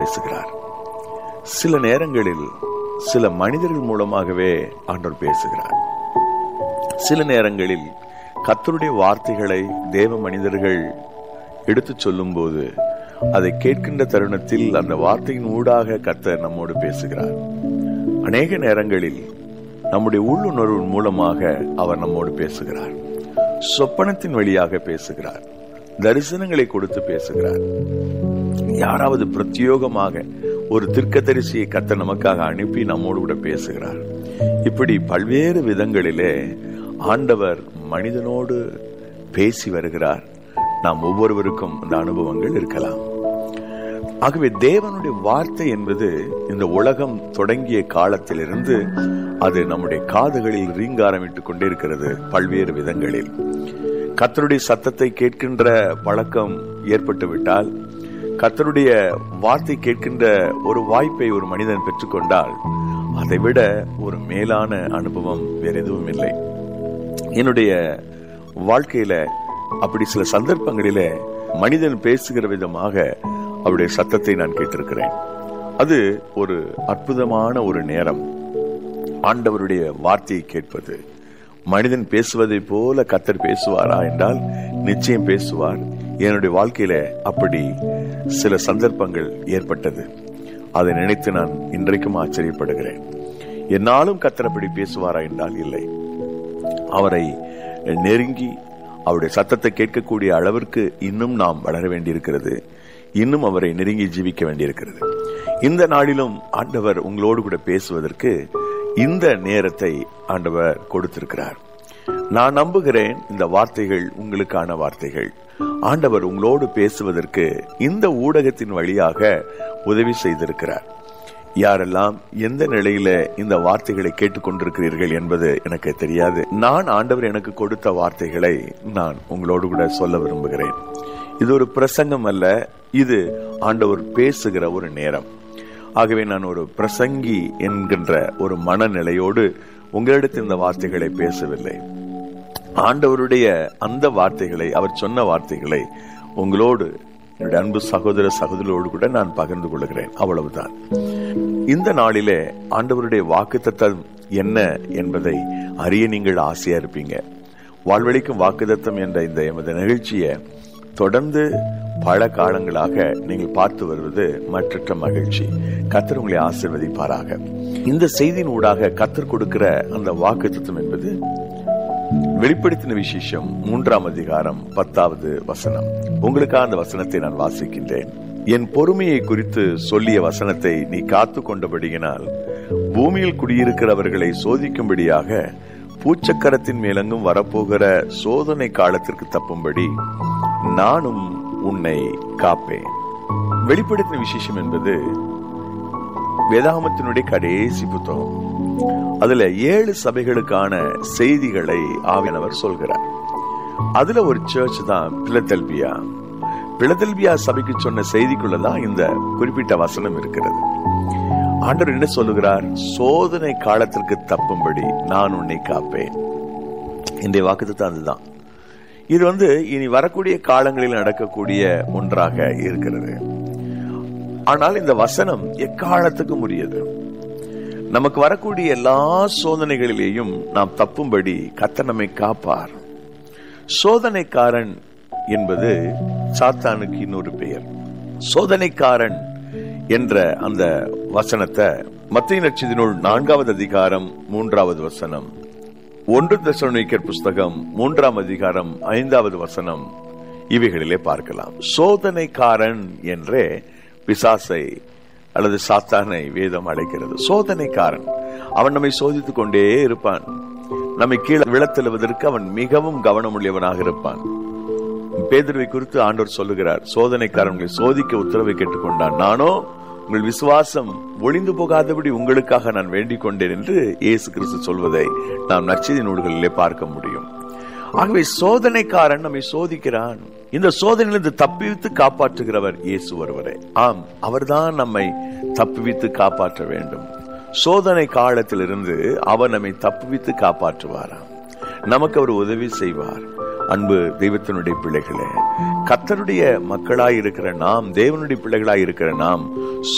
பேசுகிறார் சில நேரங்களில் சில மனிதர்கள் மூலமாகவே ஆண்டவர் பேசுகிறார் சில நேரங்களில் கத்தருடைய வார்த்தைகளை தேவ மனிதர்கள் எடுத்துச் சொல்லும்போது அதை கேட்கின்ற தருணத்தில் அந்த வார்த்தையின் ஊடாக கத்தர் நம்மோடு பேசுகிறார் அநேக நேரங்களில் நம்முடைய உள்ளுணர்வு மூலமாக அவர் நம்மோடு பேசுகிறார் சொப்பனத்தின் வழியாக பேசுகிறார் தரிசனங்களை கொடுத்து பேசுகிறார் யாராவது பிரத்யோகமாக ஒரு திருக்கதரிசியை கத்த நமக்காக அனுப்பி நம்மோடு கூட பேசுகிறார் இப்படி பல்வேறு விதங்களிலே ஆண்டவர் மனிதனோடு பேசி வருகிறார் நாம் ஒவ்வொருவருக்கும் அந்த அனுபவங்கள் இருக்கலாம் ஆகவே தேவனுடைய வார்த்தை என்பது இந்த உலகம் தொடங்கிய காலத்திலிருந்து அது நம்முடைய காதுகளில் ரீங்காரமிட்டுக் கொண்டே இருக்கிறது பல்வேறு விதங்களில் கத்தருடைய சத்தத்தை கேட்கின்ற பழக்கம் ஏற்பட்டு விட்டால் கத்தருடைய வார்த்தை கேட்கின்ற ஒரு வாய்ப்பை ஒரு மனிதன் பெற்றுக்கொண்டால் அதை விட ஒரு மேலான அனுபவம் வேற எதுவும் இல்லை என்னுடைய வாழ்க்கையில அப்படி சில சந்தர்ப்பங்களில மனிதன் பேசுகிற விதமாக அவருடைய சத்தத்தை நான் கேட்டிருக்கிறேன் அது ஒரு அற்புதமான ஒரு நேரம் ஆண்டவருடைய வார்த்தையை கேட்பது மனிதன் பேசுவதை போல கத்தர் பேசுவாரா என்றால் நிச்சயம் பேசுவார் என்னுடைய வாழ்க்கையில அப்படி சில சந்தர்ப்பங்கள் ஏற்பட்டது அதை நினைத்து நான் இன்றைக்கும் ஆச்சரியப்படுகிறேன் என்னாலும் கத்தர் அப்படி பேசுவாரா என்றால் இல்லை அவரை நெருங்கி அவருடைய சத்தத்தை கேட்கக்கூடிய அளவிற்கு இன்னும் நாம் வளர வேண்டியிருக்கிறது இன்னும் அவரை நெருங்கி ஜீவிக்க வேண்டியிருக்கிறது இந்த நாளிலும் ஆண்டவர் உங்களோடு கூட பேசுவதற்கு இந்த நேரத்தை ஆண்டவர் கொடுத்திருக்கிறார் நான் நம்புகிறேன் இந்த வார்த்தைகள் உங்களுக்கான வார்த்தைகள் ஆண்டவர் உங்களோடு பேசுவதற்கு இந்த ஊடகத்தின் வழியாக உதவி செய்திருக்கிறார் யாரெல்லாம் எந்த நிலையில இந்த வார்த்தைகளை கேட்டுக்கொண்டிருக்கிறீர்கள் என்பது எனக்கு தெரியாது நான் ஆண்டவர் எனக்கு கொடுத்த வார்த்தைகளை நான் உங்களோடு கூட சொல்ல விரும்புகிறேன் இது ஒரு பிரசங்கம் அல்ல இது ஆண்டவர் பேசுகிற ஒரு நேரம் ஆகவே நான் ஒரு பிரசங்கி என்கின்ற ஒரு மனநிலையோடு உங்களிடத்தில் இந்த வார்த்தைகளை பேசவில்லை ஆண்டவருடைய அந்த வார்த்தைகளை அவர் சொன்ன வார்த்தைகளை உங்களோடு என்னுடைய அன்பு சகோதர சகோதரோடு கூட நான் பகிர்ந்து கொள்கிறேன் அவ்வளவுதான் இந்த நாளிலே ஆண்டவருடைய வாக்குத்தத்தம் என்ன என்பதை அறிய நீங்கள் ஆசையா இருப்பீங்க வாழ்வழிக்கும் வாக்குத்தத்தம் என்ற இந்த எமது நிகழ்ச்சியை தொடர்ந்து பல காலங்களாக நீங்கள் பார்த்து வருவது மற்றற்ற மகிழ்ச்சி கத்தர் உங்களை ஆசிர்வதிப்பாராக இந்த செய்தியின் ஊடாக கத்தர் கொடுக்கிற அந்த வாக்குத்தத்தம் என்பது வெளிப்படுத்தின விசேஷம் மூன்றாம் அதிகாரம் பத்தாவது வசனம் உங்களுக்காக அந்த வசனத்தை நான் வாசிக்கின்றேன் என் பொறுமையை குறித்து சொல்லிய வசனத்தை நீ காத்து கொண்டபடியினால் பூமியில் குடியிருக்கிறவர்களை சோதிக்கும்படியாக பூச்சக்கரத்தின் மேலங்கும் வரப்போகிற சோதனை காலத்திற்கு தப்பும்படி நானும் உன்னை காப்பேன் வெளிப்படுத்தின விசேஷம் என்பது வேதாகமத்தினுடைய கடைசி புத்தகம் அதுல ஏழு சபைகளுக்கான செய்திகளை ஆவியானவர் சொல்கிறார் அதுல ஒரு சர்ச் தான் பிளத்தல்பியா பிளதல்பியா சபைக்கு சொன்ன செய்திக்குள்ளதான் இந்த குறிப்பிட்ட வசனம் இருக்கிறது ஆண்டவர் என்ன சொல்லுகிறார் சோதனை காலத்திற்கு தப்பும்படி நான் உன்னை காப்பேன் இன்றைய வாக்குத்தம் அதுதான் இது வந்து இனி வரக்கூடிய காலங்களில் நடக்கக்கூடிய ஒன்றாக இருக்கிறது ஆனால் இந்த வசனம் எக்காலத்துக்கும் உரியது நமக்கு வரக்கூடிய எல்லா சோதனைகளிலேயும் நாம் தப்பும்படி கத்த நம்மை காப்பார் சோதனைக்காரன் என்பது சாத்தானுக்கு இன்னொரு பெயர் சோதனைக்காரன் என்ற அந்த வசனத்தை மத்திய நட்சத்தினுள் நான்காவது அதிகாரம் மூன்றாவது வசனம் ஒன்று தசனிக்கர் புஸ்தகம் மூன்றாம் அதிகாரம் ஐந்தாவது வசனம் இவைகளிலே பார்க்கலாம் சோதனைக்காரன் என்றே பிசாசை அல்லது சாத்தானை வேதம் அழைக்கிறது சோதனைக்காரன் அவன் நம்மை சோதித்துக் கொண்டே இருப்பான் நம்மை கீழே விழத்தெழுவதற்கு அவன் மிகவும் கவனமுள்ளவனாக இருப்பான் பேதுருவை குறித்து ஆண்டவர் சொல்லுகிறார் சோதனைக்காரன்களை சோதிக்க உத்தரவை கேட்டுக்கொண்டான் நானோ உங்கள் விசுவாசம் ஒளிந்து போகாதபடி உங்களுக்காக நான் வேண்டிக் கொண்டேன் என்று இயேசு கிறிஸ்து சொல்வதை நாம் நற்செய்தி நூல்களிலே பார்க்க முடியும் ஆகவே சோதனைக்காரன் நம்மை சோதிக்கிறான் இந்த சோதனையிலிருந்து தப்பிவித்து காப்பாற்றுகிறவர் இயேசு ஒருவரே ஆம் அவர்தான் நம்மை தப்புவித்து காப்பாற்ற வேண்டும் சோதனை காலத்திலிருந்து அவர் நம்மை தப்புவித்து காப்பாற்றுவாராம் நமக்கு அவர் உதவி செய்வார் அன்பு தெய்வத்தினுடைய பிள்ளைகளே கத்தருடைய மக்களாய் இருக்கிற நாம் தேவனுடைய பிள்ளைகளாய் இருக்கிற நாம்